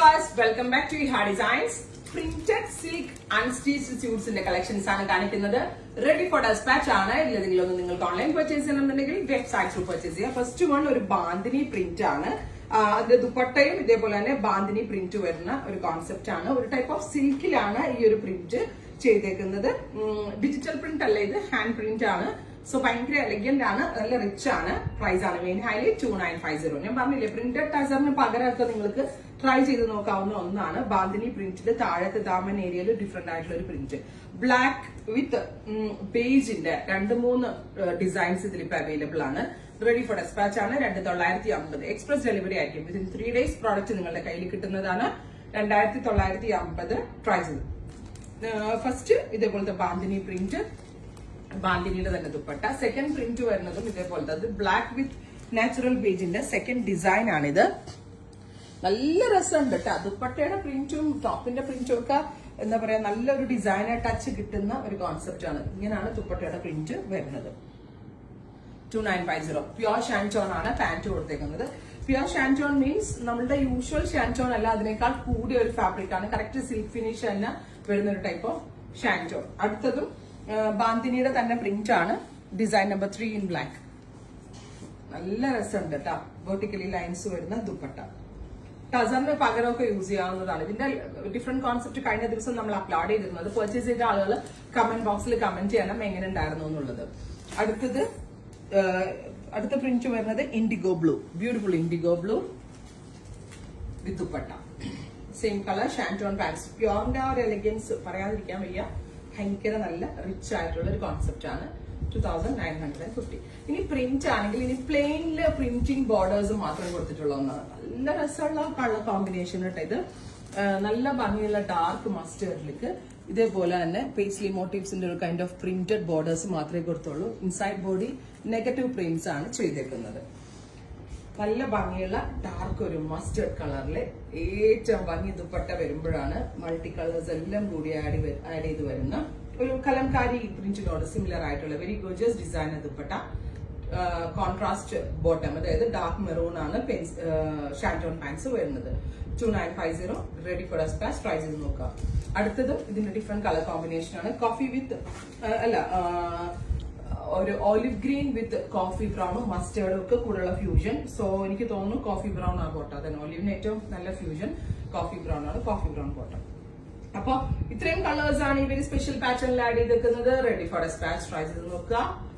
viewers welcome back to ഹാ designs printed silk unstitch സ്യൂട്ട്സിന്റെ collections ആണ് കാണിക്കുന്നത് റെഡി ഫോർ ഡസ്പാച്ച് ആണ് ഇല്ലെങ്കിൽ ഒന്ന് നിങ്ങൾക്ക് ഓൺലൈൻ പർച്ചേസ് ചെയ്യണമെന്നുണ്ടെങ്കിൽ വെബ്സൈറ്റ് ത്രൂ പർച്ചേസ് ചെയ്യാം ഫസ്റ്റ് വൺ ഒരു ബാന്തിനി പ്രിന്റ് ആണ് ആ, അതിന്റെ ദുപ്പട്ടയും ഇതേപോലെ തന്നെ ബാന്തിനി പ്രിന്റ് വരുന്ന ഒരു കോൺസെപ്റ്റ് ആണ് ഒരു ടൈപ്പ് ഓഫ് സിൽക്കിലാണ് ഈ ഒരു പ്രിന്റ് ചെയ്തേക്കുന്നത് ഡിജിറ്റൽ പ്രിന്റ് അല്ല ഇത് ഹാൻഡ് പ്രിന്റ് ആണ് സോ ഭയങ്കര എലഗന്റ് ആണ് നല്ല റിച്ച് ആണ് പ്രൈസ് ആണ് main highlight two nine five zero ഞാൻ പറഞ്ഞില്ലേ പ്രിന്റഡ് ടസറിന് പകരമൊക്കെ നിങ്ങൾക്ക് ട്രൈ ചെയ്ത് നോക്കാവുന്ന ഒന്നാണ് ബാന്തിനി പ്രിന്റിൽ താഴത്തെ ദാമൻ ഏരിയയിൽ ഡിഫറെന്റ് ആയിട്ടുള്ള ഒരു പ്രിന്റ് ബ്ലാക്ക് വിത്ത് ബേജിന്റെ രണ്ട് മൂന്ന് ഡിസൈൻസ് ഇതിൽ ഇപ്പൊ അവൈലബിൾ ആണ് റെഡി ഫോർ ഡെസ്പാച്ച് ആണ് രണ്ട് തൊള്ളായിരത്തി അമ്പത് എക്സ്പ്രസ് ഡെലിവറി ആയിരിക്കും വിത്തിൻ ത്രീ ഡേയ്സ് പ്രോഡക്റ്റ് നിങ്ങളുടെ കയ്യിൽ കിട്ടുന്നതാണ് രണ്ടായിരത്തി തൊള്ളായിരത്തി അമ്പത് പ്രൈസ് ഫസ്റ്റ് ഇതേപോലത്തെ ബാന്തിനി പ്രിന്റ് ബാന്തിനിയുടെ തന്നെ ദുപ്പട്ട സെക്കൻഡ് പ്രിന്റ് വരുന്നതും ഇതേപോലത്തെ അത് ബ്ലാക്ക് വിത്ത് നാച്ചുറൽ ബേജിന്റെ സെക്കൻഡ് ഡിസൈൻ ആണിത് നല്ല രസമുണ്ട് കേട്ടോ ദുപ്പട്ടയുടെ പ്രിന്റും ടോപ്പിന്റെ പ്രിന്റും ഒക്കെ എന്താ പറയാ നല്ലൊരു ഡിസൈനർ ടച്ച് കിട്ടുന്ന ഒരു കോൺസെപ്റ്റ് ആണ് ഇങ്ങനെയാണ് ദുപ്പട്ടയുടെ പ്രിന്റ് വരുന്നത് two nine five zero pure shantoon ആണ് പാന്റ് കൊടുത്തേക്കുന്നത് പ്യുവർ ഷാൻറ്റോൺ മീൻസ് നമ്മുടെ യൂഷ്വൽ ഷാൻറ്റോൺ അല്ല അതിനേക്കാൾ കൂടിയ ഒരു ഫാബ്രിക് ആണ് കറക്റ്റ് സിൽക്ക് ഫിനിഷ് തന്നെ വരുന്ന ഒരു ടൈപ്പ് ഓഫ് ഷാൻറ്റോൺ അടുത്തതും ആ, ബാന്തിനിയുടെ തന്നെ പ്രിന്റ് ആണ് design number three in black നല്ല രസമുണ്ട് കേട്ടോ വെർട്ടിക്കലി ലൈൻസ് വരുന്ന ദുപ്പട്ട ടസറിന് പകരമൊക്കെ യൂസ് ചെയ്യാവുന്നതാണ് ഇതിന്റെ ഡിഫറെന്റ് കോൺസെപ്റ്റ് കഴിഞ്ഞ ദിവസം നമ്മൾ അപ്ലോഡ് ചെയ്തിരുന്നത് പർച്ചേസ് ചെയ്ത ആളുകൾ കമന്റ് ബോക്സിൽ കമന്റ് ചെയ്യണം എങ്ങനെ ഉണ്ടായിരുന്നു എന്നുള്ളത് അടുത്തത് ആ, അടുത്ത പ്രിന്റ് വരുന്നത് indigo blue beautiful indigo blue with dupatta same colour shantoon pants പ്യോറിന്റെ ആ ഒരു എലഗൻസ് പറയാതിരിക്കാൻ വയ്യ ഭയങ്കര നല്ല റിച്ച് ആയിട്ടുള്ള ഒരു കോൺസെപ്റ്റ് ആണ് two thousand nine hundred and fifty ഇനി പ്രിന്റ് ആണെങ്കിൽ ഇനി പ്ലെയിനില് പ്രിന്റിംഗ് ബോർഡേഴ്സ് മാത്രം കൊടുത്തിട്ടുള്ള ഒന്നാണ് നല്ല രസമുള്ള കളർ കോമ്പിനേഷൻ കേട്ടോ ഇത് ആ, നല്ല ഭംഗിയുള്ള ഡാർക്ക് മസ്റ്റേർഡിലേക്ക് ഇതേപോലെ തന്നെ പേസ്ലി മോട്ടീവ്സിന്റെ ഒരു കൈൻഡ് ഓഫ് പ്രിന്റഡ് ബോർഡേഴ്സ് മാത്രമേ കൊടുത്തുള്ളൂ ഇൻസൈഡ് ബോഡി നെഗറ്റീവ് പ്രിന്റ്സ് ആണ് ചെയ്തേക്കുന്നത് നല്ല ഭംഗിയുള്ള ഡാർക്ക് ഒരു മസ്റ്റേർഡ് കളറിലെ ഏറ്റവും ഭംഗി ദുപ്പട്ട വരുമ്പോഴാണ് മൾട്ടി കളേഴ്സ് എല്ലാം കൂടി ആഡ് ആഡ് ചെയ്ത് വരുന്ന ഒരു കലംകാരി പ്രിന്റിനോട് സിമിലർ ആയിട്ടുള്ള very gorgeous design dupatta contrast bottom അതായത് ഡാർക്ക് മെറൂൺ ആണ് ഷാൻറ്റോൺ പാൻസ് വരുന്നത് two nine five zero ready for despatch try ചെയ്ത് നോക്കാം അടുത്തത് ഇതിന്റെ ഡിഫറെന്റ് കളർ കോമ്പിനേഷൻ ആണ് കോഫി വിത്ത് അല്ല ആ, ഒരു ഓലിവ് ഗ്രീൻ വിത്ത് കോഫി ബ്രൗണും മസ്റ്റേർഡും ഒക്കെ കൂടെയുള്ള ഫ്യൂഷൻ സോ എനിക്ക് തോന്നുന്നു കോഫി ബ്രൗൺ ആ കോട്ട അതന്നെ ഒലിവിന് ഏറ്റവും നല്ല ഫ്യൂഷൻ കോഫി ബ്രൗൺ ആണ് കോഫി ബ്രൗൺ കോട്ട അപ്പൊ ഇത്രയും കളേഴ്സ് ആണ് ഇവര് സ്പെഷ്യൽ പാറ്റേണിൽ ആഡ് ചെയ്തേക്കുന്നത് റെഡി ഫോർ ഡെസ്പാച്ച് ട്രൈ ചെയ്ത് നോക്കുക